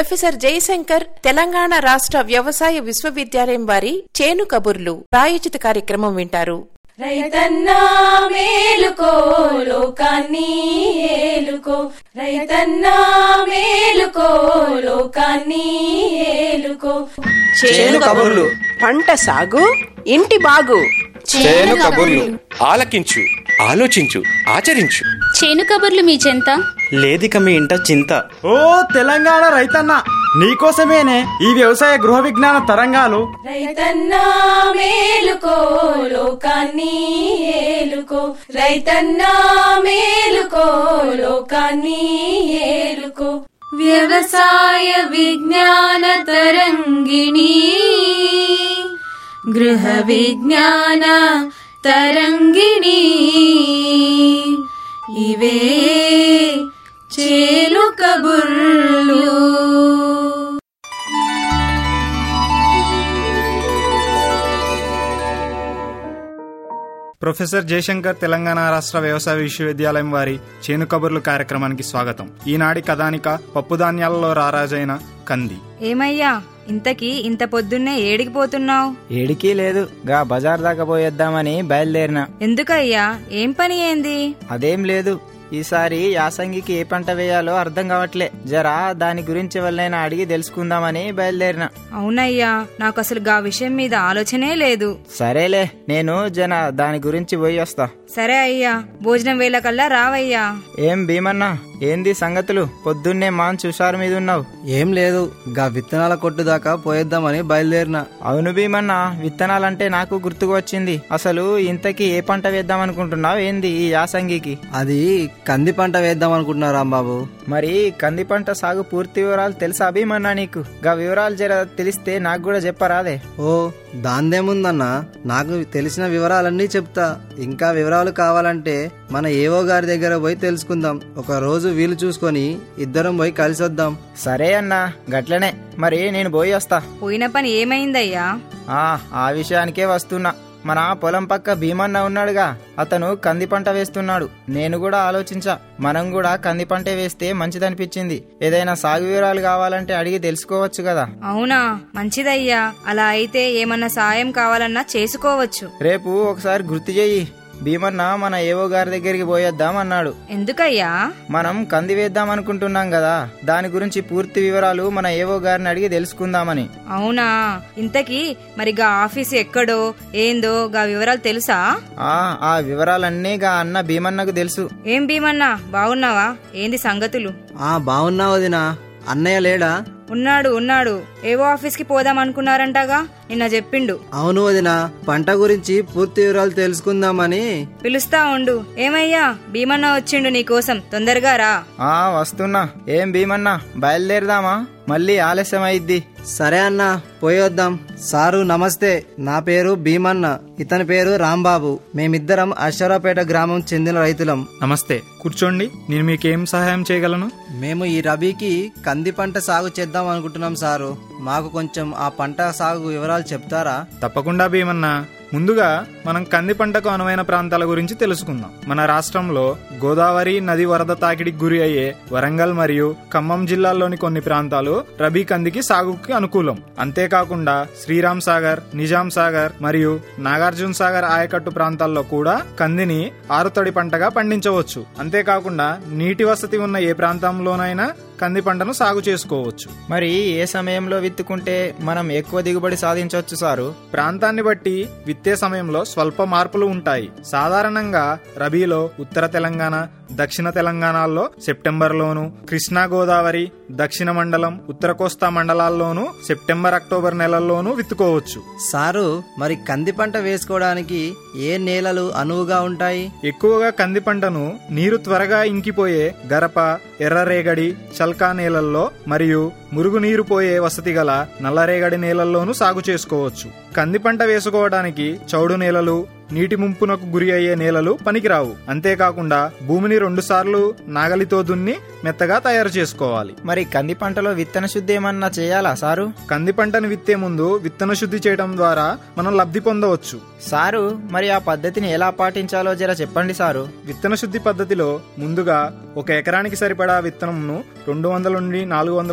professor Jayashankar Telangana రాష్ట్ర వ్యవసాయ విశ్వవిద్యాలయం వారి చేను కబుర్లు ప్రాయోజిత కార్యక్రమం వింటారు రైతన్నా మేలుకో లోకాన్ని ఏలుకో రైతన్నా మేలుకో లోకాన్ని ఏలుకో చేను కబుర్లు పంట సాగు ఇంటి బాగు చేను కబుర్లు ఆలకించు ఆలోచించు ఆచరించు చేను కబుర్లు మీ చెంత లేదిక మీ ఇంట చింత ఓ తెలంగాణ రైతన్న నీకోసమేనే ఈ వ్యవసాయ గృహ విజ్ఞాన తరంగాలు రైతన్నా మేలుకో లోకాన్ని ఏలుకో రైతన్నా మేలుకో లోకాన్ని ఏలుకో వ్యవసాయ విజ్ఞాన తరంగిణి గృహ విజ్ఞాన తరంగిణి ఇవే చేలు కబుర్లు ప్రొఫెసర్ జయశంకర్ తెలంగాణ రాష్ట్ర వ్యవసాయ విశ్వవిద్యాలయం వారి చేను కబుర్లు కార్యక్రమానికి స్వాగతం ఈనాటి కథానిక పప్పుధాన్యాలలో రారాజైన కంది ఏమయ్యా ఇంతకీ ఇంత పొద్దున్నే ఏడికి పోతున్నావు ఏడికి లేదు గా బజార్ దాకా పోయేద్దామని బయలుదేరిన ఎందుకయ్యా ఏం పని ఏంది అదేం లేదు ఈసారి యాసంగికి ఏ పంట వేయాలో అర్థం కావట్లే జరా దాని గురించి ఎవరినైనా అడిగి తెలుసుకుందామని బయలుదేరిన అవునయ్యా నాకు అసలు గా విషయం మీద ఆలోచనే లేదు సరేలే నేను జన దాని గురించి పోయి వస్తా సరే అయ్యా భోజనం వేళకల్లా రావయ్యా ఏం భీమన్నా ఏంది సంగతులు పొద్దున్నే మాన్ చూసారు మీద ఉన్నావు ఏం లేదు గా విత్తనాల కొట్టు దాకా పోయేద్దామని బయలుదేరిన అవును భీమన్నా విత్తనాలంటే నాకు గుర్తుకు వచ్చింది అసలు ఇంతకీ ఏ పంట వేద్దాం అనుకుంటున్నావు ఏంది ఈ యాసంగికి అది కంది పంట వేద్దాం అనుకుంటున్నా రాంబాబు మరి కంది పంట సాగు పూర్తి వివరాలు తెలుసా భీమన్నా నీకు గా వివరాలు జర తెలిస్తే నాకు కూడా చెప్పరాదే ఓ దాందేముందన్నా నాకు తెలిసిన వివరాలన్నీ చెప్తా ఇంకా వివరాలు కావాలంటే మన ఏవో గారి దగ్గర పోయి తెలుసుకుందాం ఒక రోజు వీలు చూసుకొని ఇద్దరం పోయి కలిసి వద్దాం సరే అన్నా గట్లనే మరి నేను పోయి వస్తా పోయిన పని ఏమైందయ్యా ఆ ఆ విషయానికే వస్తున్నా మన పొలం పక్క భీమన్న ఉన్నాడుగా అతను కంది పంట వేస్తున్నాడు నేను కూడా ఆలోచించా మనం కూడా కంది పంటే వేస్తే మంచిదనిపించింది ఏదైనా సాగు వివరాలు కావాలంటే అడిగి తెలుసుకోవచ్చు కదా అవునా మంచిదయ్యా అలా అయితే ఏమన్నా సాయం కావాలన్నా చేసుకోవచ్చు రేపు ఒకసారి గుర్తు చెయ్యి భీమన్న మన ఏవో గారి దగ్గరికి పోయేద్దాం అన్నాడు ఎందుకయ్యా మనం కంది వేద్దాం అనుకుంటున్నాం కదా దాని గురించి పూర్తి వివరాలు మన ఏవో గారిని అడిగి తెలుసుకుందామని అవునా ఇంతకీ మరి గా ఆఫీస్ ఎక్కడో ఏందో గా వివరాలు తెలుసా ఆ ఆ వివరాలన్నీ గా అన్న భీమన్నకు తెలుసు ఏం భీమన్నా బాగున్నావా ఏంది సంగతులు ఆ బాగున్నావు వదినా అన్నయ్య లేడా ఉన్నాడు ఉన్నాడు ఏవో ఆఫీస్ కి పోదాం అనుకున్నారంటగా నిన్న చెప్పిండు అవును వదినా పంట గురించి పూర్తి వివరాలు తెలుసుకుందామని పిలుస్తా ఉండు ఏమయ్యా భీమన్న వచ్చిండు నీకోసం తొందరగా రా ఆ వస్తున్నా ఏం భీమన్నా బయలుదేరదామా మళ్ళీ ఆలస్యం అయిద్ది సరే అన్న పోయొద్దాం సారు నమస్తే నా పేరు భీమన్న ఇతని పేరు రాంబాబు మేమిద్దరం అశ్వరాపేట గ్రామం చెందిన రైతులం నమస్తే కూర్చోండి నేను మీకేం సహాయం చేయగలను మేము ఈ రబీకి కంది పంట సాగు చేద్దాం అనుకుంటున్నాం సారు మాకు కొంచెం ఆ పంట సాగు వివరాలు చెప్తారా తప్పకుండా భీమన్నా ముందుగా మనం కంది పంటకు అనువైన ప్రాంతాల గురించి తెలుసుకుందాం మన రాష్ట్రంలో గోదావరి నది వరద తాకిడికి గురి అయ్యే వరంగల్ మరియు ఖమ్మం జిల్లాల్లోని కొన్ని ప్రాంతాలు రబీ కందికి సాగుకి అనుకూలం అంతేకాకుండా శ్రీరామ్ సాగర్ నిజాం సాగర్ మరియు నాగార్జున సాగర్ ఆయకట్టు ప్రాంతాల్లో కూడా కందిని ఆరుతడి పంటగా పండించవచ్చు అంతేకాకుండా నీటి వసతి ఉన్న ఏ ప్రాంతంలోనైనా కంది పంటను సాగు చేసుకోవచ్చు మరి ఏ సమయంలో విత్తుకుంటే మనం ఎక్కువ దిగుబడి సాధించవచ్చు సారు ప్రాంతాన్ని బట్టి విత్తే సమయంలో స్వల్ప మార్పులు ఉంటాయి సాధారణంగా రబీలో ఉత్తర తెలంగాణ దక్షిణ తెలంగాణలో సెప్టెంబర్లోను కృష్ణా గోదావరి దక్షిణ మండలం ఉత్తర కోస్తా మండలాల్లోనూ సెప్టెంబర్ అక్టోబర్ నెలల్లోనూ విత్తుకోవచ్చు సారు మరి కంది పంట వేసుకోవడానికి ఏ నేలలు అనువుగా ఉంటాయి ఎక్కువగా కంది పంటను నీరు త్వరగా ఇంకిపోయే గరప ఎర్రరేగడి చల్కా నేలల్లో మరియు మురుగునీరు పోయే వసతి గల నల్లరేగడి నేలల్లోనూ సాగు చేసుకోవచ్చు కంది పంట వేసుకోవడానికి చౌడు నేలలు నీటి ముంపునకు గురి అయ్యే నేలలు పనికిరావు అంతేకాకుండా భూమిని రెండుసార్లు నాగలితో దున్ని మెత్తగా తయారు చేసుకోవాలి మరి కంది పంటలో విత్తన శుద్ధి ఏమన్నా చేయాలా సారు కంది పంటను విత్తే ముందు విత్తన శుద్ధి చేయడం ద్వారా మనం లబ్ధి పొందవచ్చు సారు మరి ఆ పద్ధతిని ఎలా పాటించాలో జర చెప్పండి సారు విత్తన శుద్ధి పద్ధతిలో ముందుగా ఒక ఎకరానికి సరిపడా విత్తనంను రెండు వందల నుండి నాలుగు వందల గ్రాముల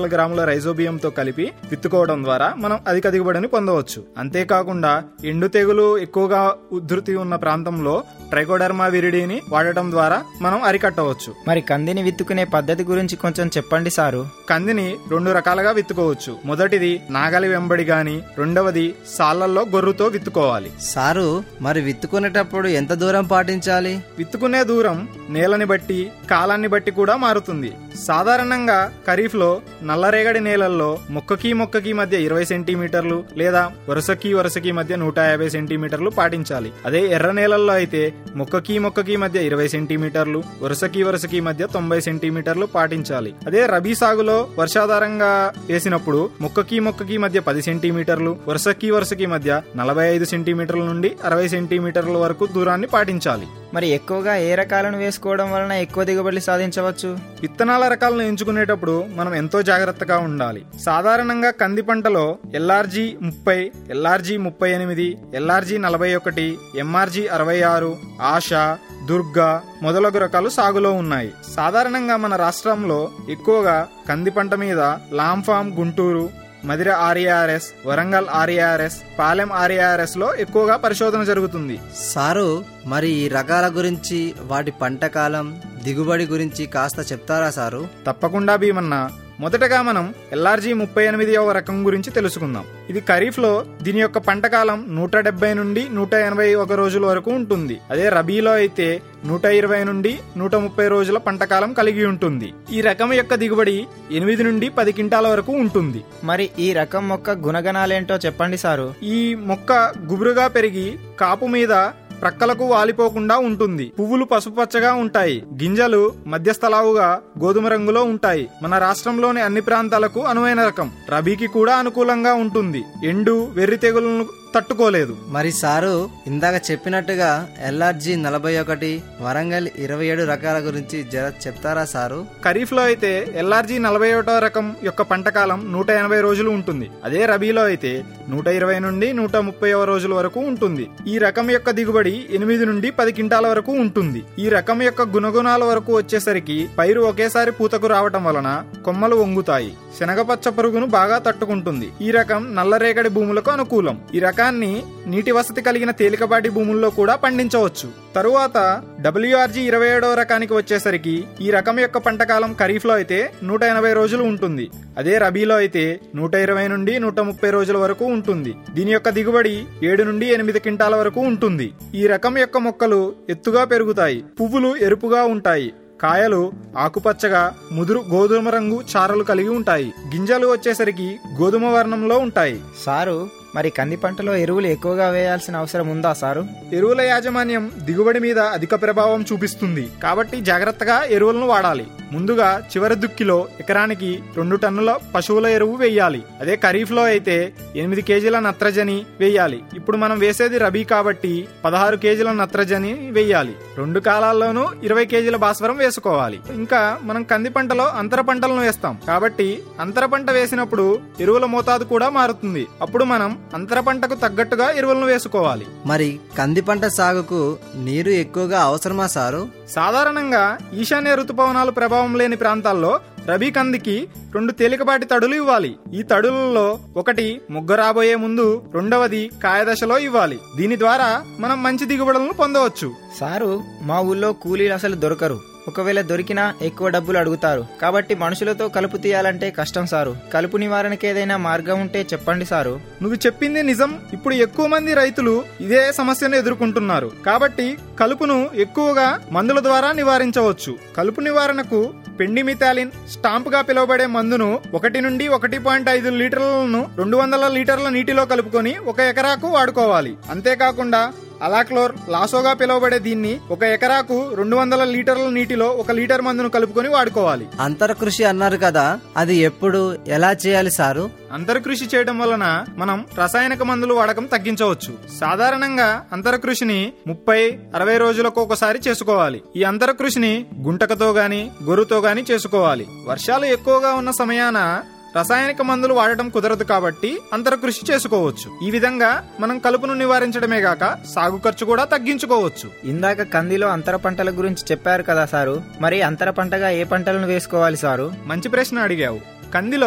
రైజోబియంతో కలిపి విత్తుకోవడం ద్వారా మనం అధిక దిగుబడిని పొందవచ్చు అంతేకాకుండా ఎండు తెగులు ఎక్కువగా ఉధృతి ఉన్న ప్రాంతంలో ట్రైకోడర్మా విరిడిని వాడటం ద్వారా మనం అరికట్టవచ్చు మరి కందిని విత్తుకునే పద్ధతి గురించి కొంచెం చెప్పండి సారు కందిని రెండు రకాలుగా విత్తుకోవచ్చు మొదటిది నాగలి వెంబడి గాని రెండవది సాళ్లల్లో గొర్రుతో విత్తుకోవాలి సారు మరి విత్తుకునేటప్పుడు ఎంత దూరం పాటించాలి విత్తుకునే దూరం నేలని బట్టి కాలాన్ని బట్టి కూడా మారుతుంది సాధారణంగా ఖరీఫ్ లో నల్లరేగడి నేలల్లో మొక్కకి మొక్కకి మధ్య ఇరవై సెంటీమీటర్లు లేదా వరుసకి వరుసకి మధ్య నూట యాభై సెంటీమీటర్లు పాటించాలి అదే ఎర్ర నేలల్లో అయితే మొక్కకి మొక్కకి మధ్య ఇరవై సెంటీమీటర్లు వరుసకి వరుసకి మధ్య తొంభై సెంటీమీటర్లు పాటించాలి అదే రబీ సాగులో వర్షాధారంగా వేసినప్పుడు మొక్కకి మొక్కకి మధ్య పది సెంటీమీటర్లు వరుసకి వరుసకి మధ్య నలభై ఐదు సెంటీమీటర్ల నుండి అరవై సెంటీమీటర్ల వరకు దూరాన్ని పాటించాలి మరి ఎక్కువగా ఏ రకాలను వేసుకోవడం వలన ఎక్కువ దిగుబడి సాధించవచ్చు విత్తనాల రకాలను ఎంచుకునేటప్పుడు మనం ఎంతో జాగ్రత్తగా ఉండాలి సాధారణంగా కంది పంటలో ఎల్ఆర్జీ ముప్పై ఎల్ఆర్జీ ముప్పై ఎనిమిది ఎల్ఆర్జీ నలభై ఒకటి ఎంఆర్జీ అరవై ఆరు ఆశ దుర్గా మొదలగు రకాలు సాగులో ఉన్నాయి సాధారణంగా మన రాష్ట్రంలో ఎక్కువగా కంది పంట మీద Lam farm Guntur Madhira RARS Warangal RARS Palem RARS లో ఎక్కువగా పరిశోధన జరుగుతుంది సారు మరి ఈ రకాల గురించి వాటి పంట కాలం దిగుబడి గురించి కాస్త చెప్తారా సారు తప్పకుండా భీమన్న మొదటగా మనం ఎల్ఆర్జీ ముప్పై ఎనిమిదవ రకం గురించి తెలుసుకుందాం ఇది ఖరీఫ్ లో దీని యొక్క పంట కాలం నూట డెబ్బై నుండి నూట ఎనభై ఒక రోజుల వరకు ఉంటుంది అదే రబీలో అయితే నూట ఇరవై నుండి నూట ముప్పై రోజుల పంట కాలం కలిగి ఉంటుంది ఈ రకం యొక్క దిగుబడి ఎనిమిది నుండి పది క్వింటాల వరకు ఉంటుంది మరి ఈ రకం మొక్క గుణగణాలేంటో చెప్పండి సారు ఈ మొక్క గుబురుగా పెరిగి కాపు మీద ప్రక్కలకు వాలిపోకుండా ఉంటుంది పువ్వులు పసుపచ్చగా ఉంటాయి గింజలు మధ్యస్థలావుగా గోధుమ రంగులో ఉంటాయి మన రాష్ట్రంలోని అన్ని ప్రాంతాలకు అనువైన రకం రబీకి కూడా అనుకూలంగా ఉంటుంది ఎండు వెర్రి తెగులను తట్టుకోలేదు మరి సారు ఇందాక చెప్పినట్టుగా ఎల్ఆర్జీ నలభై ఒకటి వరంగల్ ఇరవై ఏడు రకాల గురించి జర చెప్తారా సారు ఖరీఫ్ లో అయితే ఎల్ఆర్జీ నలభై ఒకటో రకం యొక్క పంట కాలం నూట ఎనభై రోజులు ఉంటుంది అదే రబీలో అయితే నూట ఇరవై నుండి నూట ముప్పై రోజుల వరకు ఉంటుంది ఈ రకం యొక్క దిగుబడి ఎనిమిది నుండి పది క్వింటాల వరకు ఉంటుంది ఈ రకం యొక్క గుణగుణాల వరకు వచ్చేసరికి పైరు ఒకేసారి పూతకు రావటం వలన కొమ్మలు వంగుతాయి శనగపచ్చ పురుగును బాగా తట్టుకుంటుంది ఈ రకం నల్లరేగడి భూములకు అనుకూలం ఈ రకాన్ని నీటి వసతి కలిగిన తేలికపాటి భూముల్లో కూడా పండించవచ్చు తరువాత డబ్ల్యూఆర్జీ ఇరవై ఏడవ రకానికి వచ్చేసరికి ఈ రకం యొక్క పంట కాలం ఖరీఫ్ లో అయితే నూట ఎనభై రోజులు ఉంటుంది అదే రబీలో అయితే నూట ఇరవై నుండి నూట ముప్పై రోజుల వరకు ఉంటుంది దీని యొక్క దిగుబడి ఏడు నుండి ఎనిమిది క్వింటాల వరకు ఉంటుంది ఈ రకం యొక్క మొక్కలు ఎత్తుగా పెరుగుతాయి పువ్వులు ఎరుపుగా ఉంటాయి కాయలు ఆకుపచ్చగా ముదురు గోధుమ రంగు చారలు కలిగి ఉంటాయి గింజలు వచ్చేసరికి గోధుమ వర్ణంలో ఉంటాయి సారు మరి కంది పంటలో ఎరువులు ఎక్కువగా వేయాల్సిన అవసరం ఉందా సారు ఎరువుల యాజమాన్యం దిగుబడి మీద అధిక ప్రభావం చూపిస్తుంది కాబట్టి జాగ్రత్తగా ఎరువులను వాడాలి ముందుగా చివరి దుక్కిలో ఎకరానికి రెండు టన్నుల పశువుల ఎరువు వేయాలి అదే ఖరీఫ్ లో అయితే ఎనిమిది కేజీల నత్రజని వేయాలి ఇప్పుడు మనం వేసేది రబీ కాబట్టి పదహారు కేజీల నత్రజని వేయాలి రెండు కాలాల్లోనూ ఇరవై కేజీల భాస్వరం వేసుకోవాలి ఇంకా మనం కంది పంటలో అంతర పంటలను వేస్తాం కాబట్టి అంతర పంట వేసినప్పుడు ఎరువుల మోతాదు కూడా మారుతుంది అప్పుడు మనం అంతర పంటకు తగ్గట్టుగా ఎరువులను వేసుకోవాలి మరి కంది పంట సాగుకు నీరు ఎక్కువగా అవసరమా సారు సాధారణంగా ఈశాన్య ఋతుపవనాలు ప్రభావం లేని ప్రాంతాల్లో రబీ కందికి రెండు తేలికపాటి తడులు ఇవ్వాలి ఈ తడులలో ఒకటి మొగ్గ రాబోయే ముందు రెండవది కాయదశలో ఇవ్వాలి దీని ద్వారా మనం మంచి దిగుబడులను పొందవచ్చు సారు మా ఊళ్ళో కూలీలు అసలు దొరకరు ఒకవేళ దొరికినా ఎక్కువ డబ్బులు అడుగుతారు కాబట్టి మనుషులతో కలుపు తీయాలంటే కష్టం సారు కలుపు నివారణకి ఏదైనా మార్గం ఉంటే చెప్పండి సారు నువ్వు చెప్పింది నిజం ఇప్పుడు ఎక్కువ మంది రైతులు ఇదే సమస్యను ఎదుర్కొంటున్నారు కాబట్టి కలుపును ఎక్కువగా మందుల ద్వారా నివారించవచ్చు కలుపు నివారణకు పెండిమిథాలిన్ స్టాంప్ గా పిలువబడే మందును ఒకటి నుండి ఒకటి పాయింట్ ఐదు లీటర్లను రెండు వందల లీటర్ల నీటిలో కలుపుకొని ఒక ఎకరాకు వాడుకోవాలి అంతేకాకుండా అలాక్లోర్ లాసోగా పిలువబడే దీన్ని ఒక ఎకరాకు రెండు వందల లీటర్ల నీటిలో ఒక లీటర్ మందును కలుపుకొని వాడుకోవాలి అంతర కృషి అన్నారు కదా అది ఎప్పుడు ఎలా చేయాలి సారు అంతర్కృషి చేయడం వలన మనం రసాయనిక మందులు వాడకం తగ్గించవచ్చు సాధారణంగా అంతరకృషిని ముప్పై అరవై రోజులకు ఒకసారి చేసుకోవాలి ఈ అంతరకృషిని గుంటకతో గాని గొర్రుతో గాని చేసుకోవాలి వర్షాలు ఎక్కువగా ఉన్న సమయాన రసాయనిక మందులు వాడటం కుదరదు కాబట్టి అంతరకృషి చేసుకోవచ్చు ఈ విధంగా మనం కలుపును నివారించడమే గాక సాగు ఖర్చు కూడా తగ్గించుకోవచ్చు ఇందాక కందిలో అంతర పంటల గురించి చెప్పారు కదా సారు మరి అంతర పంటగా ఏ పంటలను వేసుకోవాలి సారు మంచి ప్రశ్న అడిగావు కందిలో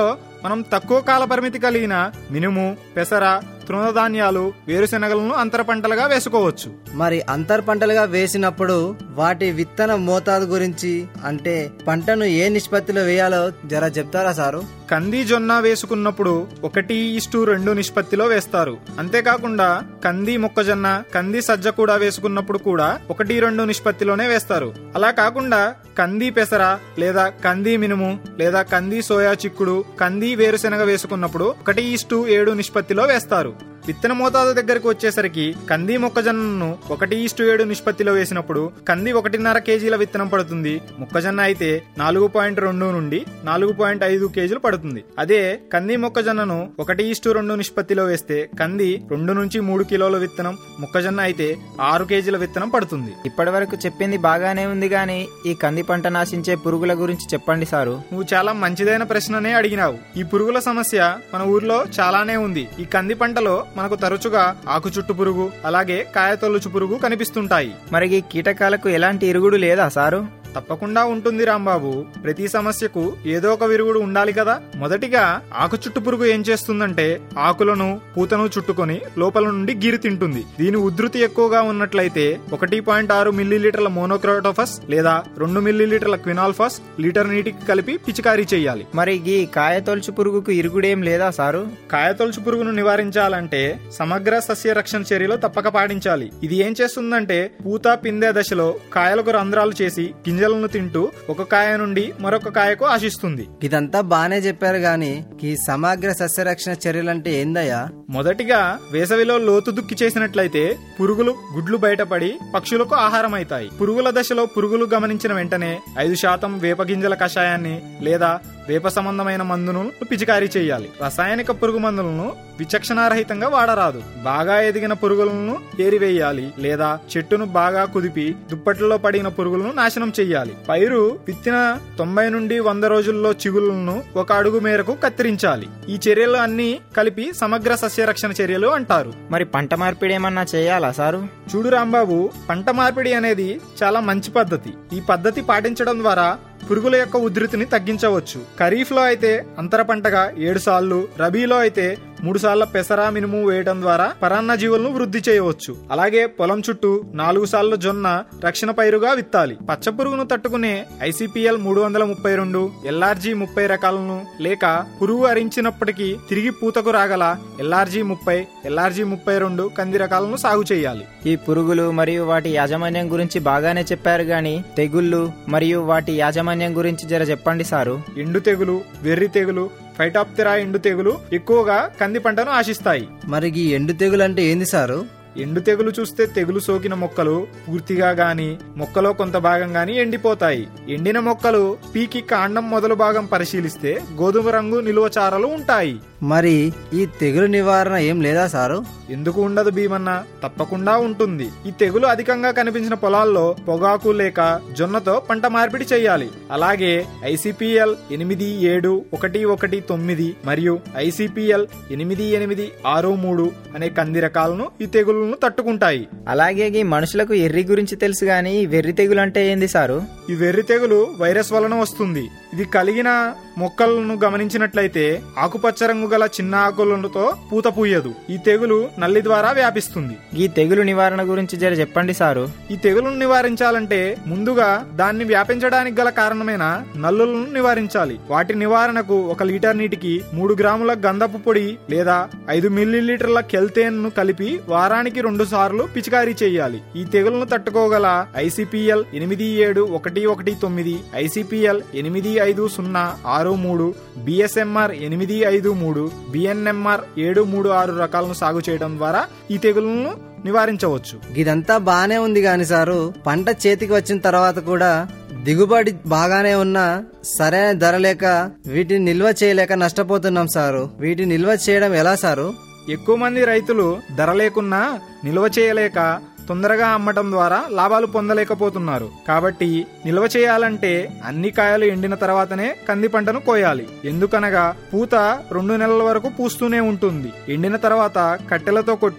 మనం తక్కువ కాల పరిమితి కలిగిన మినుము పెసర తృణధాన్యాలు వేరుశెనగలను అంతర పంటలుగా వేసుకోవచ్చు మరి అంతర్ పంటలుగా వేసినప్పుడు వాటి విత్తన మోతాదు గురించి అంటే పంటను ఏ నిష్పత్తిలో వేయాలో జర చెప్తారా సారు కంది జొన్న వేసుకున్నప్పుడు ఒకటి ఇస్టు రెండు నిష్పత్తిలో వేస్తారు అంతేకాకుండా కంది మొక్కజొన్న కంది సజ్జ కూడా వేసుకున్నప్పుడు కూడా ఒకటి రెండు నిష్పత్తిలోనే వేస్తారు అలా కాకుండా కంది పెసర లేదా కంది మినుము లేదా కంది సోయా చిక్కుడు కంది వేరుశెనగ వేసుకున్నప్పుడు ఒకటి ఇస్టు ఏడు నిష్పత్తిలో వేస్తారు విత్తన మోతాదు దగ్గరకు వచ్చేసరికి కంది మొక్కజొన్నను ఒకటి ఇస్టు ఏడు నిష్పత్తిలో వేసినప్పుడు కంది ఒకటిన్నర కేజీల విత్తనం పడుతుంది మొక్కజొన్న అయితే నాలుగు పాయింట్ రెండు నుండి నాలుగు పాయింట్ ఐదు కేజీలు పడుతుంది అదే కంది మొక్కజొన్నను ఒకటి ఇస్టు రెండు నిష్పత్తిలో వేస్తే కంది రెండు నుంచి మూడు కిలోల విత్తనం మొక్కజొన్న అయితే ఆరు కేజీల విత్తనం పడుతుంది ఇప్పటి వరకు చెప్పింది బాగానే ఉంది గాని ఈ కంది పంట నాశించే పురుగుల గురించి చెప్పండి సారు నువ్వు చాలా మంచిదైన ప్రశ్ననే అడిగినావు ఈ పురుగుల సమస్య మన ఊర్లో చాలానే ఉంది ఈ కంది పంటలో మనకు తరచుగా ఆకు చుట్టు పురుగు అలాగే కాయతొలుచు పురుగు కనిపిస్తుంటాయి మరి ఈ కీటకాలకు ఎలాంటి ఇరుగుడు లేదా సారు తప్పకుండా ఉంటుంది రాంబాబు ప్రతి సమస్యకు ఏదో ఒక విరుగుడు ఉండాలి కదా మొదటిగా ఆకు చుట్టు పురుగు ఏం చేస్తుందంటే ఆకులను పూతను చుట్టుకొని లోపల నుండి గీరి తింటుంది దీని ఉధృతి ఎక్కువగా ఉన్నట్లయితే ఒకటి పాయింట్ ఆరు మిల్లీలీటర్ల మోనోక్రోటోఫస్ లేదా రెండు మిల్లీలీటర్ల క్వినాల్ఫాస్ లీటర్ నీటికి కలిపి పిచికారీ చేయాలి మరి ఈ కాయతొలుచు పురుగుకు ఇరుగుడేం లేదా సారు కాయతొలుచు పురుగును నివారించాలంటే సమగ్ర సస్య రక్షణ చర్యలు తప్పక పాటించాలి ఇది ఏం చేస్తుందంటే పూత పిందె దశలో కాయలకు రంధ్రాలు చేసి గింజలను తింటూ ఒక కాయ నుండి మరొక కాయకు ఆశిస్తుంది ఇదంతా బానే చెప్పారు గాని ఈ సమగ్ర సస్యరక్షణ చర్యలంటే ఏందయ్యా మొదటిగా వేసవిలో లోతు దుక్కి చేసినట్లయితే పురుగులు గుడ్లు బయటపడి పక్షులకు ఆహారం అవుతాయి పురుగుల దశలో పురుగులు గమనించిన వెంటనే ఐదు శాతం వేప గింజల కషాయాన్ని లేదా వేప సంబంధమైన మందును పిచికారీ చేయాలి రసాయనిక పురుగు మందులను విచక్షణారహితంగా వాడరాదు బాగా ఎదిగిన పురుగులను ఏరివేయాలి లేదా చెట్టును బాగా కుదిపి దుప్పట్లలో పడిన పురుగులను నాశనం చెయ్యాలి పైరు విత్తిన తొంభై నుండి వంద రోజుల్లో చిగుళ్లను ఒక అడుగు మేరకు కత్తిరించాలి ఈ చర్యలు అన్ని కలిపి సమగ్ర సస్యరక్షణ చర్యలు అంటారు మరి పంట మార్పిడి ఏమన్నా చేయాలా సారు చూడు రాంబాబు పంట మార్పిడి అనేది చాలా మంచి పద్ధతి ఈ పద్ధతి పాటించడం ద్వారా పురుగుల యొక్క ఉధృతిని తగ్గించవచ్చు ఖరీఫ్ లో అయితే అంతర పంటగా ఏడు సార్లు రబీలో అయితే మూడు సార్ల పెసర మినుము వేయడం ద్వారా పరాన్న జీవులను వృద్ధి చేయవచ్చు అలాగే పొలం చుట్టూ నాలుగు సార్లు జొన్న రక్షణ పైరుగా విత్తాలి పచ్చ పురుగును తట్టుకునే ఐసిపిఎల్ మూడు వందల ముప్పై రెండు ఎల్ఆర్జీ ముప్పై రకాలను లేక పురుగు అరించినప్పటికీ తిరిగి పూతకు రాగల ఎల్ఆర్జీ ముప్పై ఎల్ఆర్జీ ముప్పై రెండు కంది రకాలను సాగు చేయాలి ఈ పురుగులు మరియు వాటి యాజమాన్యం గురించి బాగానే చెప్పారు గాని తెగుళ్ళు మరియు వాటి యాజమాన్యం గురించి జర చెప్పండి సారు ఎండు తెగులు వెర్రి తెగులు ఫైటాప్తెరా ఎండు తెగులు ఎక్కువగా కంది పంటను ఆశిస్తాయి మరి ఈ ఎండు తెగులు అంటే ఏంది సారు ఎండు తెగులు చూస్తే తెగులు సోకిన మొక్కలు పూర్తిగా గాని మొక్కలో కొంత భాగం గాని ఎండిపోతాయి ఎండిన మొక్కలు పీకి కాండం మొదలు భాగం పరిశీలిస్తే గోధుమ రంగు నిలువ చారలు ఉంటాయి మరి ఈ తెగులు నివారణ ఏం లేదా సారు ఎందుకు ఉండదు భీమన్న తప్పకుండా ఉంటుంది ఈ తెగులు అధికంగా కనిపించిన పొలాల్లో పొగాకు లేక జొన్నతో పంట మార్పిడి చేయాలి అలాగే ఐసిపిఎల్ ఎనిమిది ఏడు ఒకటి ఒకటి తొమ్మిది మరియు ఐసిపిఎల్ ఎనిమిది ఎనిమిది ఆరు మూడు అనే కంది రకాలను ఈ తెగులను తట్టుకుంటాయి అలాగే ఈ మనుషులకు ఎర్రి గురించి తెలుసు గాని ఈ వెర్రి తెగులు అంటే ఏంది సారు ఈ వెర్రి తెగులు వైరస్ వలన వస్తుంది ఇది కలిగిన మొక్కలను గమనించినట్లయితే ఆకుపచ్చ రంగు గల చిన్న ఆకులతో పూత పూయదు ఈ తెగులు నల్లి ద్వారా వ్యాపిస్తుంది ఈ తెగులు నివారణ గురించి జర చెప్పండి సారు ఈ తెగులను నివారించాలంటే ముందుగా దాన్ని వ్యాపించడానికి గల కారణమైన నల్లులను నివారించాలి వాటి నివారణకు ఒక లీటర్ నీటికి మూడు గ్రాముల గంధపు పొడి లేదా ఐదు మిల్లీలీటర్ల కెల్తేన్ ను కలిపి వారానికి రెండు సార్లు పిచికారీ చేయాలి ఈ తెగులను తట్టుకోగల ఐసిపిఎల్ ఎనిమిది ఏడు ఒకటి ఒకటి తొమ్మిది ఐసిపిఎల్ ఎనిమిది ఐదు సున్నా ఆరు మూడు బిఎస్ఎంఆర్ ఎనిమిది ఐదు మూడు బిఎన్ఎంఆర్ ఏడు మూడు ఆరు రకాలను సాగు చేయడం ద్వారా ఈ తెగులను నివారించవచ్చు ఇదంతా బానే ఉంది గాని సారు పంట చేతికి వచ్చిన తర్వాత కూడా దిగుబడి బాగానే ఉన్నా సరైన ధర లేక వీటిని నిల్వ చేయలేక నష్టపోతున్నాం సారు వీటిని నిల్వ చేయడం ఎలా సారు ఎక్కువ మంది రైతులు ధర లేకున్నా నిల్వ చేయలేక తొందరగా అమ్మటం ద్వారా లాభాలు పొందలేకపోతున్నారు కాబట్టి నిల్వ చేయాలంటే అన్ని కాయలు ఎండిన తర్వాతనే కంది పంటను కోయాలి ఎందుకనగా పూత రెండు నెలల వరకు పూస్తూనే ఉంటుంది ఎండిన తర్వాత కట్టెలతో కొట్టి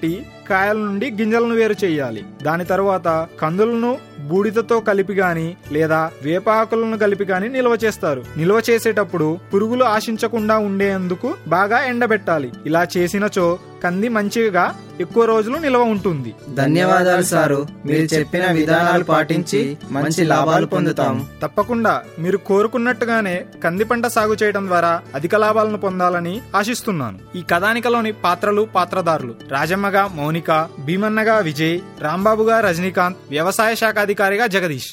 కాయల నుండి గింజలను వేరు చేయాలి దాని తరువాత కందులను బూడిదతో కలిపి గాని లేదా వేపాకులను కలిపి గాని నిల్వ చేస్తారు నిల్వ చేసేటప్పుడు పురుగులు ఆశించకుండా ఉండేందుకు బాగా ఎండబెట్టాలి ఇలా చేసినచో కంది మంచిగా ఎక్కువ రోజులు నిల్వ ఉంటుంది ధన్యవాదాలు సారు మీరు చెప్పిన విధానాలు పాటించి మంచి లాభాలు పొందుతాం తప్పకుండా మీరు కోరుకున్నట్టుగానే కంది పంట సాగు చేయడం ద్వారా అధిక లాభాలను పొందాలని ఆశిస్తున్నాను ఈ కథానికలోని పాత్రలు పాత్రదారులు రాజమ్మగా మౌనిక భీమన్నగా విజయ్ రాంబాబుగా రజనీకాంత్ వ్యవసాయ శాఖ అధికారిగా జగదీష్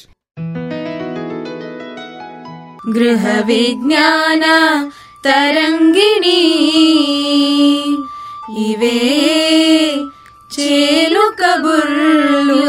గృహ విజ్ఞాన తరంగిణి ఇవే చేలు కబుర్లు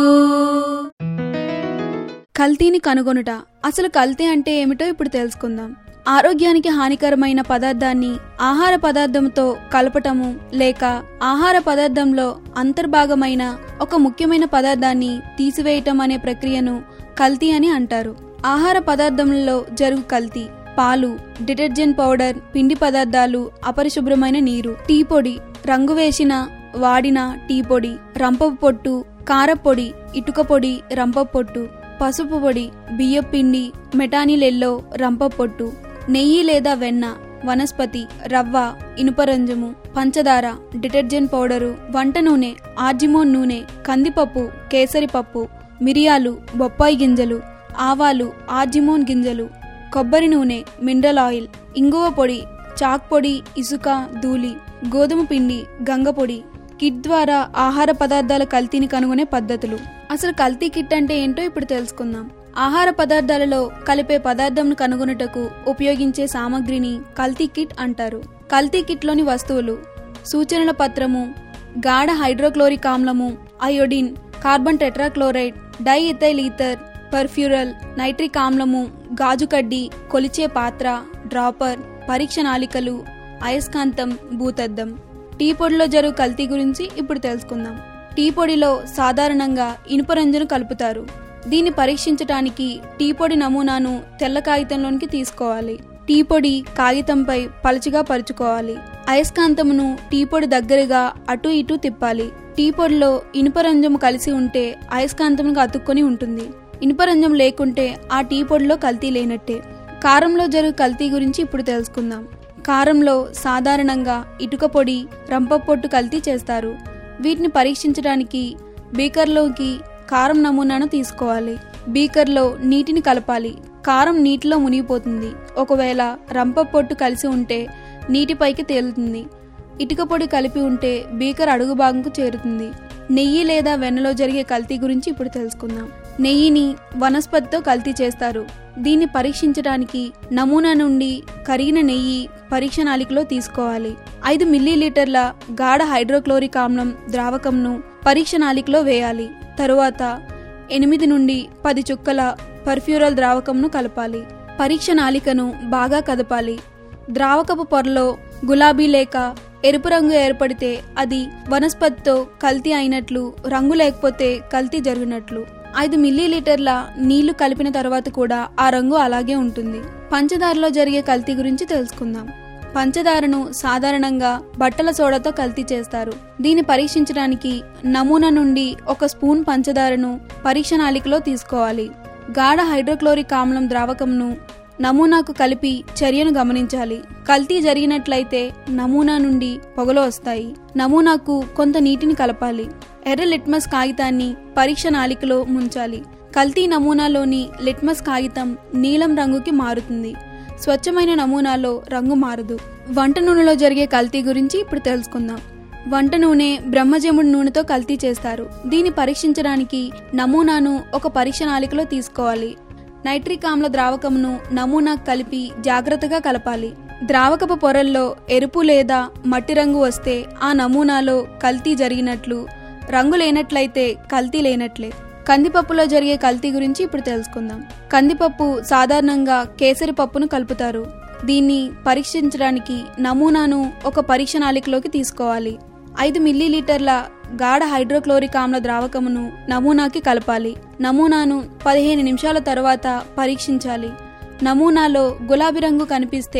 కల్తీని కనుగొనుట అసలు కల్తీ అంటే ఏమిటో ఇప్పుడు తెలుసుకుందాం ఆరోగ్యానికి హానికరమైన పదార్థాన్ని ఆహార పదార్థంతో కలపటము లేక ఆహార పదార్థంలో అంతర్భాగమైన ఒక ముఖ్యమైన పదార్థాన్ని తీసివేయటం అనే ప్రక్రియను కల్తీ అని అంటారు ఆహార పదార్థంలో జరుగు కల్తీ పాలు డిటర్జెంట్ పౌడర్ పిండి పదార్థాలు అపరిశుభ్రమైన నీరు టీ పొడి రంగు వేసిన వాడిన టీ పొడి రంపపు పొట్టు కారపొడి ఇటుక పొడి రంపపు పొట్టు పసుపు పొడి బియ్యం పిండి మెటానిల్ ఎల్లో రంప పొట్టు నెయ్యి లేదా వెన్న వనస్పతి రవ్వ ఇనుపరంజము పంచదార డిటర్జెంట్ పౌడరు వంట నూనె ఆర్జిమోన్ నూనె కందిపప్పు కేసరి పప్పు మిరియాలు బొప్పాయి గింజలు ఆవాలు ఆర్జిమోన్ గింజలు కొబ్బరి నూనె మినరల్ ఆయిల్ ఇంగువ పొడి చాక్ పొడి ఇసుక ధూళి గోధుమ పిండి గంగ పొడి కిట్ ద్వారా ఆహార పదార్థాల కల్తీని కనుగొనే పద్ధతులు అసలు కల్తీ కిట్ అంటే ఏంటో ఇప్పుడు తెలుసుకుందాం ఆహార పదార్థాలలో కలిపే పదార్థంను కనుగొనుటకు ఉపయోగించే సామగ్రిని కల్తీ కిట్ అంటారు కల్తీ కిట్లోని వస్తువులు సూచనల పత్రము గాఢ హైడ్రోక్లోరిక్ ఆమ్లము iodine carbon tetrachloride diethyl ether furfural nitric ఆమ్లము గాజు కడ్డి కొలిచే పాత్ర డ్రాపర్ పరీక్ష నాలికలు అయస్కాంతం భూతద్దం టీ పొడిలో జరుగు కల్తీ గురించి ఇప్పుడు తెలుసుకుందాం టీ పొడిలో సాధారణంగా ఇనుపరంజను కలుపుతారు దీన్ని పరీక్షించటానికి టీ పొడి నమూనాను తెల్ల కాగితంలోనికి తీసుకోవాలి టీ పొడి కాగితంపై పలచగా పరుచుకోవాలి అయస్కాంతమును టీ పొడి దగ్గరగా అటు ఇటు తిప్పాలి టీ పొడిలో ఇనుపరంజము కలిసి ఉంటే అయస్కాంతముకు అతుక్కొని ఉంటుంది ఇనుపరంజం లేకుంటే ఆ టీ పొడిలో కల్తీ లేనట్టే కారంలో జరుగు కల్తీ గురించి ఇప్పుడు తెలుసుకుందాం కారంలో సాధారణంగా ఇటుక పొడి రంప పొట్టు కల్తీ చేస్తారు వీటిని పరీక్షించడానికి బీకర్లోకి కారం నమూనాను తీసుకోవాలి బీకర్లో నీటిని కలపాలి కారం నీటిలో మునిగిపోతుంది ఒకవేళ రంప పొట్టు కలిసి ఉంటే నీటిపైకి తేలుతుంది ఇటుక పొడి కలిపి ఉంటే బీకర్ అడుగు భాగంకు చేరుతుంది నెయ్యి లేదా వెన్నలో జరిగే కల్తీ గురించి ఇప్పుడు తెలుసుకుందాం నెయ్యిని వనస్పతితో కల్తీ చేస్తారు దీన్ని పరీక్షించడానికి నమూనా నుండి కరిగిన నెయ్యి పరీక్ష నాలికలో తీసుకోవాలి ఐదు మిల్లీలీటర్ల గాఢ హైడ్రోక్లోరిక్ ఆమ్లం ద్రావకంను పరీక్ష నాలికలో వేయాలి తరువాత ఎనిమిది నుండి పది చుక్కల పర్ఫ్యూరల్ ద్రావకంను కలపాలి పరీక్ష నాలికను బాగా కదపాలి ద్రావకపు పొరలో గులాబీ లేక ఎరుపు రంగు ఏర్పడితే అది వనస్పతితో కల్తీ అయినట్లు రంగు లేకపోతే కల్తీ జరిగినట్లు ఐదు మిల్లీలీటర్ల నీళ్లు కలిపిన తర్వాత కూడా ఆ రంగు అలాగే ఉంటుంది పంచదారలో జరిగే కల్తీ గురించి తెలుసుకుందాం పంచదారను సాధారణంగా బట్టల సోడాతో కల్తీ చేస్తారు దీన్ని పరీక్షించడానికి నమూనా నుండి ఒక స్పూన్ పంచదారను పరీక్ష నాలికలో తీసుకోవాలి గాఢ హైడ్రోక్లోరిక్ ఆమ్లం ద్రావకంను నమూనాకు కలిపి చర్యను గమనించాలి కల్తీ జరిగినట్లయితే నమూనా నుండి పొగలు వస్తాయి నమూనాకు కొంత నీటిని కలపాలి ఎర్ర లిట్మస్ కాగితాన్ని పరీక్ష నాలికలో ముంచాలి కల్తీ నమూనాలోని లిట్మస్ కాగితం నీలం రంగుకి మారుతుంది స్వచ్ఛమైన నమూనాలో రంగు మారదు వంట నూనెలో జరిగే కల్తీ గురించి ఇప్పుడు తెలుసుకుందాం వంట నూనె బ్రహ్మజముడి నూనెతో కల్తీ చేస్తారు దీన్ని పరీక్షించడానికి నమూనాను ఒక పరీక్ష నాలికలో తీసుకోవాలి నైట్రిక్ ఆమ్ల ద్రావకమును నమూనా కలిపి జాగ్రత్తగా కలపాలి ద్రావకపు పొరల్లో ఎరుపు లేదా మట్టి రంగు వస్తే ఆ నమూనాలో కల్తీ జరిగినట్లు రంగు లేనట్లయితే కల్తీ లేనట్లే కందిపప్పులో జరిగే కల్తీ గురించి ఇప్పుడు తెలుసుకుందాం కందిపప్పు సాధారణంగా కేసరి పప్పును కలుపుతారు దీన్ని పరీక్షించడానికి నమూనాను ఒక పరీక్ష నాలికలోకి తీసుకోవాలి ఐదు మిల్లీలీటర్ల గాఢ హైడ్రోక్లోరిక్ ఆమ్ల ద్రావకమును నమూనాకి కలపాలి నమూనాను పదిహేను నిమిషాల తర్వాత పరీక్షించాలి నమూనాలో గులాబీ రంగు కనిపిస్తే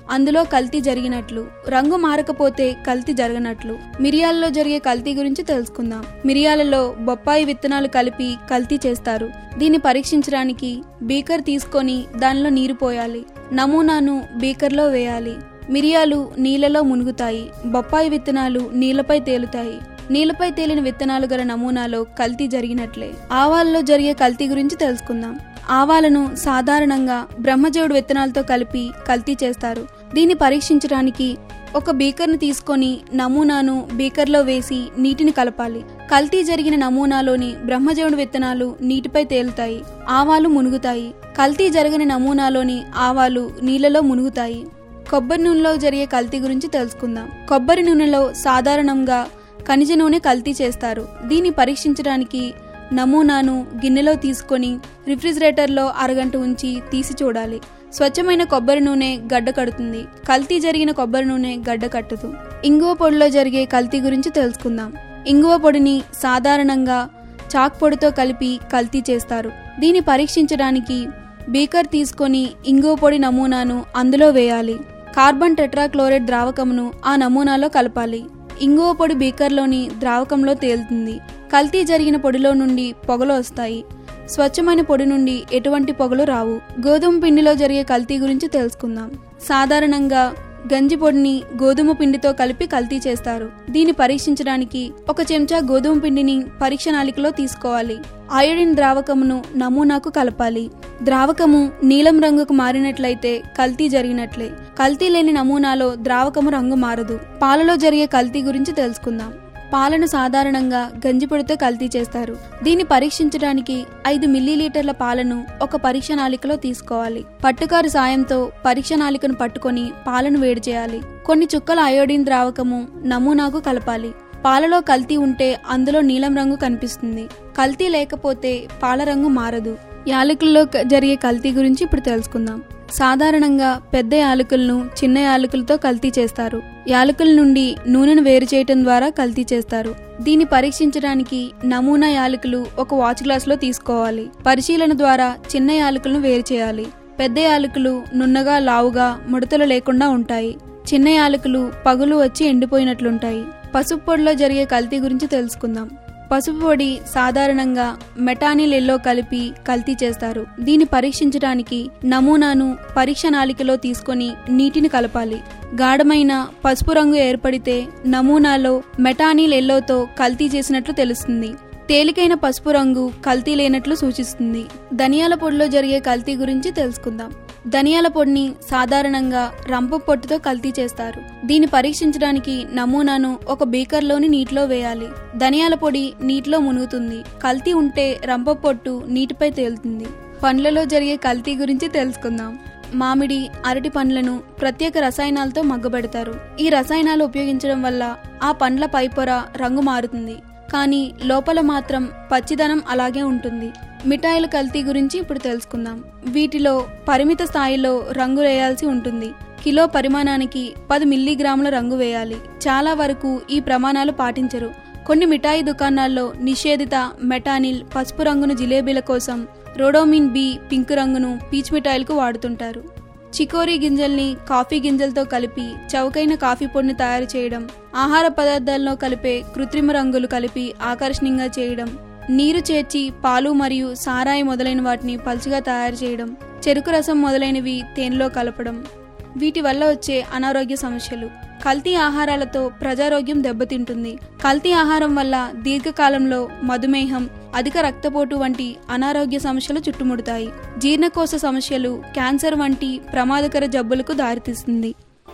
అందులో కల్తీ జరిగినట్లు రంగు మారకపోతే కల్తీ జరగనట్లు మిరియాలలో జరిగే కల్తీ గురించి తెలుసుకుందాం మిరియాలలో బొప్పాయి విత్తనాలు కలిపి కల్తీ చేస్తారు దీన్ని పరీక్షించడానికి బీకర్ తీసుకొని దానిలో నీరు పోయాలి నమూనాను బీకర్లో వేయాలి మిరియాలు నీళ్లలో మునుగుతాయి బొప్పాయి విత్తనాలు నీళ్లపై తేలుతాయి నీళ్లపై తేలిన విత్తనాలు గల నమూనాలో కల్తీ జరిగినట్లే ఆవాలలో జరిగే కల్తీ గురించి తెలుసుకుందాం ఆవాలను సాధారణంగా బ్రహ్మజవుడు విత్తనాలతో కలిపి కల్తీ చేస్తారు దీన్ని పరీక్షించడానికి ఒక బీకర్ను తీసుకొని నమూనాను బీకర్లో వేసి నీటిని కలపాలి కల్తీ జరిగిన నమూనాలోని బ్రహ్మజవుడు విత్తనాలు నీటిపై తేలుతాయి ఆవాలు మునుగుతాయి కల్తీ జరిగిన నమూనాలోని ఆవాలు నీళ్లలో మునుగుతాయి కొబ్బరి నూనెలో జరిగే కల్తీ గురించి తెలుసుకుందాం కొబ్బరి నూనెలో సాధారణంగా ఖనిజ నూనె కల్తీ చేస్తారు దీన్ని పరీక్షించడానికి నమూనాను గిన్నెలో తీసుకొని రిఫ్రిజిరేటర్లో అరగంట ఉంచి తీసి చూడాలి స్వచ్ఛమైన కొబ్బరి నూనె గడ్డ కడుతుంది కల్తీ జరిగిన కొబ్బరి నూనె గడ్డ కట్టదు ఇంగువ పొడిలో జరిగే కల్తీ గురించి తెలుసుకుందాం ఇంగువ పొడిని సాధారణంగా చాక్ పొడితో కలిపి కల్తీ చేస్తారు దీన్ని పరీక్షించడానికి బీకర్ తీసుకొని ఇంగువ పొడి నమూనాను అందులో వేయాలి కార్బన్ టెట్రాక్లోరైడ్ ద్రావకమును ఆ నమూనాలో కలపాలి ఇంగువ పొడి బీకర్లోని ద్రావకంలో తేలుతుంది కల్తీ జరిగిన పొడిలో నుండి పొగలు వస్తాయి స్వచ్ఛమైన పొడి నుండి ఎటువంటి పొగలు రావు గోధుమ పిండిలో జరిగే కల్తీ గురించి తెలుసుకుందాం సాధారణంగా గంజి పొడిని గోధుమ పిండితో కలిపి కల్తీ చేస్తారు దీన్ని పరీక్షించడానికి ఒక చెంచా గోధుమ పిండిని పరీక్ష నాళికలో తీసుకోవాలి అయోడిన్ ద్రావకమును నమూనాకు కలపాలి ద్రావకము నీలం రంగుకు మారినట్లయితే కల్తీ జరిగినట్లే కల్తీ లేని నమూనాలో ద్రావకము రంగు మారదు పాలలో జరిగే కల్తీ గురించి తెలుసుకుందాం పాలను సాధారణంగా గంజిపొడితో కల్తీ చేస్తారు దీన్ని పరీక్షించడానికి ఐదు మిల్లీలీటర్ల పాలను ఒక పరీక్ష నాళికలో తీసుకోవాలి పట్టుకారు సాయంతో పరీక్ష నాళికను పట్టుకొని పాలను వేడి చేయాలి కొన్ని చుక్కల అయోడిన్ ద్రావకము నమూనాకు కలపాలి పాలలో కల్తీ ఉంటే అందులో నీలం రంగు కనిపిస్తుంది కల్తీ లేకపోతే పాల రంగు మారదు యాలకులలో క- జరిగే కల్తీ గురించి ఇప్పుడు తెలుసుకుందాం సాధారణంగా పెద్ద యాలకులను చిన్న యాలకులతో కల్తీ చేస్తారు యాలకుల నుండి నూనెను వేరు చేయటం ద్వారా కల్తీ చేస్తారు దీన్ని పరీక్షించడానికి నమూనా యాలకులు ఒక వాచ్ గ్లాసులో తీసుకోవాలి పరిశీలన ద్వారా చిన్న యాలకులను వేరు చేయాలి పెద్ద యాలకులు నున్నగా లావుగా ముడతలు లేకుండా ఉంటాయి చిన్న యాలకులు పగులు వచ్చి ఎండిపోయినట్లుంటాయి పసుపు పొడిలో జరిగే కల్తీ గురించి తెలుసుకుందాం పసుపు పొడి సాధారణంగా మెటానిల్ ఎల్లో కలిపి కల్తీ చేస్తారు దీన్ని పరీక్షించడానికి నమూనాను పరీక్ష నాళికలో తీసుకొని నీటిని కలపాలి గాఢమైన పసుపు రంగు ఏర్పడితే నమూనాలో మెటానిల్ ఎల్లోతో కల్తీ చేసినట్లు తెలుస్తుంది తేలికైన పసుపు రంగు కల్తీ లేనట్లు సూచిస్తుంది ధనియాల పొడిలో జరిగే కల్తీ గురించి తెలుసుకుందాం ధనియాల పొడిని సాధారణంగా రంప పొట్టుతో కల్తీ చేస్తారు దీన్ని పరీక్షించడానికి నమూనాను ఒక బీకర్లోని నీటిలో వేయాలి ధనియాల పొడి నీటిలో మునుగుతుంది కల్తీ ఉంటే రంప పొట్టు నీటిపై తేలుతుంది పండ్లలో జరిగే కల్తీ గురించి తెలుసుకుందాం మామిడి అరటి పండ్లను ప్రత్యేక రసాయనాలతో మగ్గబెడతారు ఈ రసాయనాలు ఉపయోగించడం వల్ల ఆ పండ్ల పైపొర రంగు మారుతుంది కానీ లోపల మాత్రం పచ్చిదనం అలాగే ఉంటుంది మిఠాయిల కల్తీ గురించి ఇప్పుడు తెలుసుకుందాం వీటిలో పరిమిత స్థాయిలో రంగు వేయాల్సి ఉంటుంది కిలో పరిమాణానికి పది మిల్లీగ్రాముల రంగు వేయాలి చాలా వరకు ఈ ప్రమాణాలు పాటించరు కొన్ని మిఠాయి దుకాణాల్లో నిషేధిత మెటానిల్ పసుపు రంగును జిలేబీల కోసం రోడోమిన్ బి పింక్ రంగును పీచ్ మిఠాయిలకు వాడుతుంటారు చికోరీ గింజల్ని కాఫీ గింజలతో కలిపి చౌకైన కాఫీ పొడిని తయారు చేయడం ఆహార పదార్థాల్లో కలిపే కృత్రిమ రంగులు కలిపి ఆకర్షణీయంగా చేయడం నీరు చేర్చి పాలు మరియు సారాయి మొదలైన వాటిని పలుచగా తయారు చేయడం చెరుకు రసం మొదలైనవి తేనెలో కలపడం వీటి వల్ల వచ్చే అనారోగ్య సమస్యలు కల్తీ ఆహారాలతో ప్రజారోగ్యం దెబ్బతింటుంది కల్తీ ఆహారం వల్ల దీర్ఘకాలంలో మధుమేహం అధిక రక్తపోటు వంటి అనారోగ్య సమస్యలు చుట్టుముడతాయి జీర్ణకోశ సమస్యలు క్యాన్సర్ వంటి ప్రమాదకర జబ్బులకు దారితీస్తుంది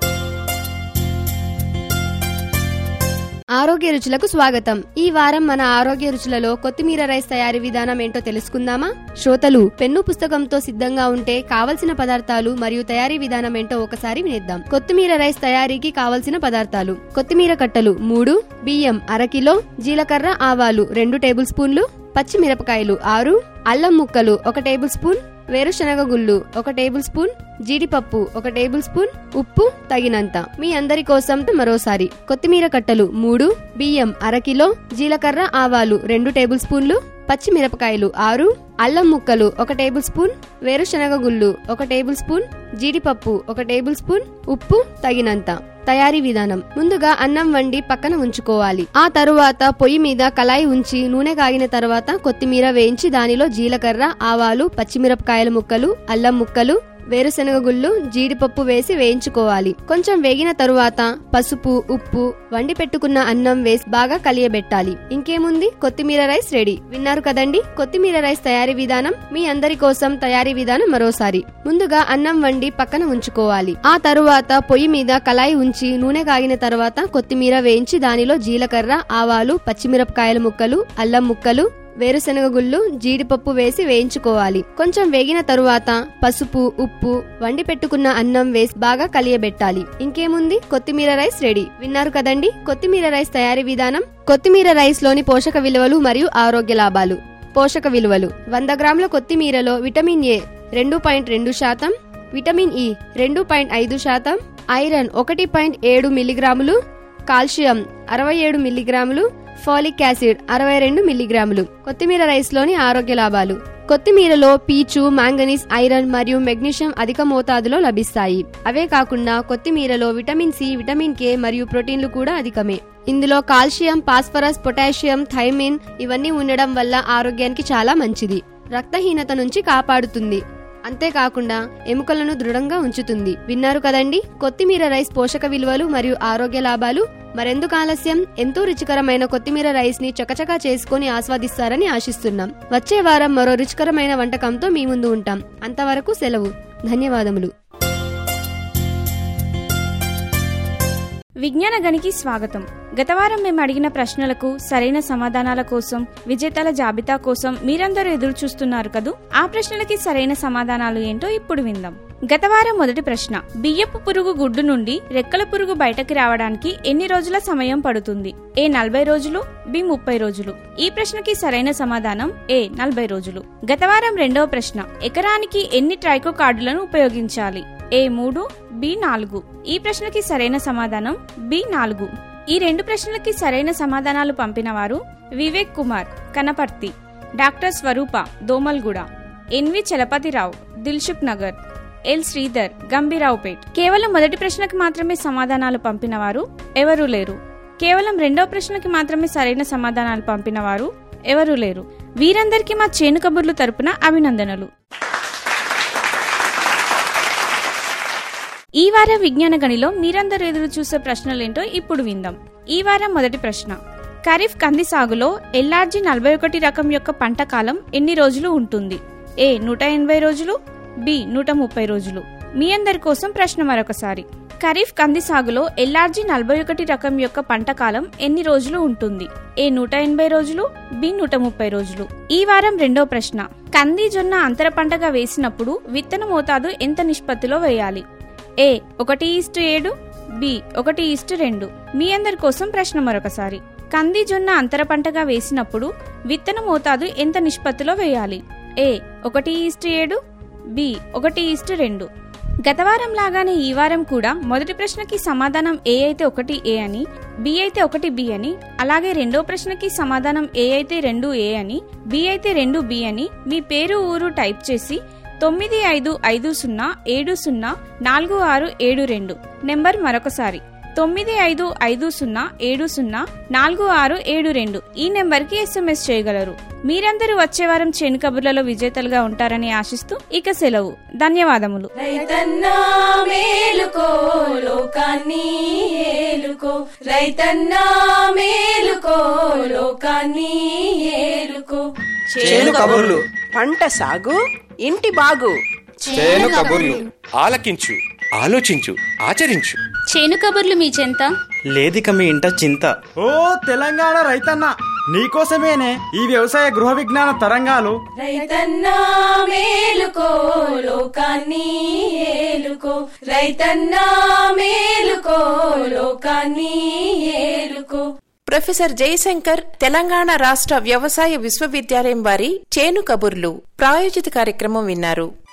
ఆరోగ్య రుచులకు స్వాగతం ఈ వారం మన ఆరోగ్య రుచులలో కొత్తిమీర రైస్ తయారీ విధానం ఏంటో తెలుసుకుందామా శ్రోతలు పెన్ను పుస్తకంతో సిద్ధంగా ఉంటే కావలసిన పదార్థాలు మరియు తయారీ విధానం ఏంటో ఒకసారి వినిద్దాం కొత్తిమీర రైస్ తయారీకి కావలసిన పదార్థాలు కొత్తిమీర కట్టలు మూడు బియ్యం అరకిలో జీలకర్ర ఆవాలు రెండు టేబుల్ స్పూన్లు పచ్చిమిరపకాయలు ఆరు అల్లం ముక్కలు ఒక టేబుల్ స్పూన్ వేరుశనగ గుళ్ళు ఒక టేబుల్ స్పూన్ జీడిపప్పు ఒక టేబుల్ స్పూన్ ఉప్పు తగినంత మీ అందరి కోసం మరోసారి కొత్తిమీర కట్టలు మూడు బియ్యం అరకిలో జీలకర్ర ఆవాలు రెండు టేబుల్ స్పూన్లు పచ్చిమిరపకాయలు ఆరు అల్లం ముక్కలు ఒక టేబుల్ స్పూన్ వేరుశనగ గుళ్ళు ఒక టేబుల్ స్పూన్ జీడిపప్పు ఒక టేబుల్ స్పూన్ ఉప్పు తగినంత తయారీ విధానం ముందుగా అన్నం వండి పక్కన ఉంచుకోవాలి ఆ తరువాత పొయ్యి మీద కళాయి ఉంచి నూనె కాగిన తర్వాత కొత్తిమీర వేయించి దానిలో జీలకర్ర ఆవాలు పచ్చిమిరపకాయల ముక్కలు అల్లం ముక్కలు వేరుశనగ గుళ్ళు జీడిపప్పు వేసి వేయించుకోవాలి కొంచెం వేగిన తరువాత పసుపు ఉప్పు వండి పెట్టుకున్న అన్నం వేసి బాగా కలియబెట్టాలి ఇంకేముంది కొత్తిమీర రైస్ రెడీ విన్నారు కదండి కొత్తిమీర రైస్ తయారీ విధానం మీ అందరి కోసం తయారీ విధానం మరోసారి ముందుగా అన్నం వండి పక్కన ఉంచుకోవాలి ఆ తరువాత పొయ్యి మీద కళాయి ఉంచి నూనె కాగిన తర్వాత కొత్తిమీర వేయించి దానిలో జీలకర్ర ఆవాలు పచ్చిమిరపకాయల ముక్కలు అల్లం ముక్కలు వేరుశనగ గుళ్ళు జీడిపప్పు వేసి వేయించుకోవాలి కొంచెం వేగిన తరువాత పసుపు ఉప్పు వండి పెట్టుకున్న అన్నం వేసి బాగా కలియబెట్టాలి ఇంకేముంది కొత్తిమీర రైస్ రెడీ విన్నారు కదండి కొత్తిమీర రైస్ తయారీ విధానం కొత్తిమీర రైస్ లోని పోషక విలువలు మరియు ఆరోగ్య లాభాలు పోషక విలువలు వంద గ్రాముల కొత్తిమీరలో విటమిన్ ఏ రెండు పాయింట్ రెండు శాతం విటమిన్ ఇ రెండు పాయింట్ ఐదు శాతం ఐరన్ ఒకటి పాయింట్ ఏడు మిల్లీగ్రాములు కాల్షియం అరవై ఏడు మిల్లీగ్రాములు ఫాలిక్ యాసిడ్ అరవై రెండు మిల్లీగ్రాములు కొత్తిమీర రైస్ లోని ఆరోగ్య లాభాలు కొత్తిమీరలో పీచు మాంగనీస్ ఐరన్ మరియు మెగ్నీషియం అధిక మోతాదులో లభిస్తాయి అవే కాకుండా కొత్తిమీరలో విటమిన్ సి విటమిన్ కే మరియు ప్రోటీన్లు కూడా అధికమే ఇందులో కాల్షియం ఫాస్ఫరస్ పొటాషియం థైమిన్ ఇవన్నీ ఉండడం వల్ల ఆరోగ్యానికి చాలా మంచిది రక్తహీనత నుంచి కాపాడుతుంది అంతేకాకుండా ఎముకలను దృఢంగా ఉంచుతుంది విన్నారు కదండి కొత్తిమీర రైస్ పోషక విలువలు మరియు ఆరోగ్య లాభాలు మరెందుకు ఆలస్యం ఎంతో రుచికరమైన కొత్తిమీర రైస్ ని చకచకా చేసుకుని ఆస్వాదిస్తారని ఆశిస్తున్నాం వచ్చే వారం మరో రుచికరమైన వంటకంతో మీ ముందు ఉంటాం అంతవరకు సెలవు ధన్యవాదములు విజ్ఞాన గనికి స్వాగతం గత వారం మేము అడిగిన ప్రశ్నలకు సరైన సమాధానాల కోసం విజేతల జాబితా కోసం మీరందరూ ఎదురు చూస్తున్నారు కదూ ఆ ప్రశ్నలకి సరైన సమాధానాలు ఏంటో ఇప్పుడు విందాం గత వారం మొదటి ప్రశ్న బియ్యపు పురుగు గుడ్డు నుండి రెక్కల పురుగు బయటకి రావడానికి ఎన్ని రోజుల సమయం పడుతుంది ఏ నలభై రోజులు బి ముప్పై రోజులు ఈ ప్రశ్నకి సరైన సమాధానం ఏ నలభై రోజులు గత వారం రెండవ ప్రశ్న ఎకరానికి ఎన్ని ట్రైకో కార్డులను ఉపయోగించాలి ఏ మూడు బి నాలుగు ఈ ప్రశ్నకి సరైన సమాధానం బి నాలుగు ఈ రెండు ప్రశ్నలకి సరైన సమాధానాలు పంపిన వారు వివేక్ కుమార్ కనపర్తి డాక్టర్ స్వరూప దోమల్గూడ ఎన్వి చలపతిరావు దిల్సుఖ్ నగర్ ఎల్ శ్రీధర్ గంభీరావుపేట్ కేవలం మొదటి ప్రశ్నకి మాత్రమే సమాధానాలు పంపిన వారు ఎవరూ లేరు కేవలం రెండో ప్రశ్నకి మాత్రమే సరైన సమాధానాలు పంపిన వారు ఎవరూ లేరు వీరందరికీ మా చేను కబుర్లు తరపున అభినందనలు ఈ వారం విజ్ఞాన గనిలో మీరందరూ ఎదురు చూసే ప్రశ్నలేంటో ఇప్పుడు విందాం ఈ వారం మొదటి ప్రశ్న ఖరీఫ్ కంది సాగులో ఎల్ఆర్జీ నలభై ఒకటి రకం యొక్క పంట కాలం ఎన్ని రోజులు ఉంటుంది ఏ నూట ఎనభై రోజులు బి నూట ముప్పై రోజులు మీ అందరి కోసం ప్రశ్న మరొకసారి ఖరీఫ్ కంది సాగులో ఎల్ఆర్జీ నలభై ఒకటి రకం యొక్క పంట కాలం ఎన్ని రోజులు ఉంటుంది ఏ నూట ఎనభై రోజులు బి నూట ముప్పై రోజులు ఈ వారం రెండో ప్రశ్న కంది జొన్న అంతర పంటగా వేసినప్పుడు విత్తన మోతాదు ఎంత నిష్పత్తిలో వేయాలి ఏ ఒకటి ఈస్టు ఏడు బి ఒకటి ఈస్టు రెండు మీ అందరి కోసం ప్రశ్న మరొకసారి కంది జొన్న అంతర పంటగా వేసినప్పుడు విత్తన మోతాదు ఎంత నిష్పత్తిలో వేయాలి ఏ ఒకటి ఈస్టు ఏడు బి ఒకటి ఈస్టు రెండు గత వారం లాగానే ఈ వారం కూడా మొదటి ప్రశ్నకి సమాధానం ఏ అయితే ఒకటి ఏ అని బి అయితే ఒకటి బి అని అలాగే రెండో ప్రశ్నకి సమాధానం ఏ అయితే రెండు ఏ అని బి అయితే రెండు బి అని మీ పేరు ఊరు టైప్ చేసి తొమ్మిది ఐదు ఐదు సున్నా ఏడు సున్నా నాలుగు ఆరు ఏడు రెండు నెంబర్ మరొకసారి తొమ్మిది ఐదు ఐదు సున్నా ఏడు సున్నా నాలుగు ఆరు ఏడు రెండు ఈ నెంబర్కి ఎస్ఎంఎస్ చేయగలరు మీరందరూ వచ్చే వారం చేను కబుర్లలో విజేతలుగా ఉంటారని ఆశిస్తూ ఇక సెలవు ధన్యవాదములు రైతన్నా మేలుకో లోకాన్ని ఏలుకో రైతన్నా మేలుకో లోకాన్ని ఏలుకో చేను కబుర్లు పంట సాగు ఇంటి బాగు చేను కబుర్లు ఆలకించు ఆలోచించు ఆచరించు చేను కబుర్లు మీ చెంత లేదిక మీ ఇంట చింత ఓ తెలంగాణ రైతన్న నీకోసమేనే ఈ వ్యవసాయ గృహ విజ్ఞాన తరంగాలు రైతన్నా మేలుకో లోకాన్ని ఏలుకో రైతన్నా మేలుకో లోకాన్ని ఏలుకో ప్రొఫెసర్ జయశంకర్ తెలంగాణ రాష్ట్ర వ్యవసాయ విశ్వవిద్యాలయం వారి చేను కబుర్లు ప్రాయోజిత కార్యక్రమం విన్నారు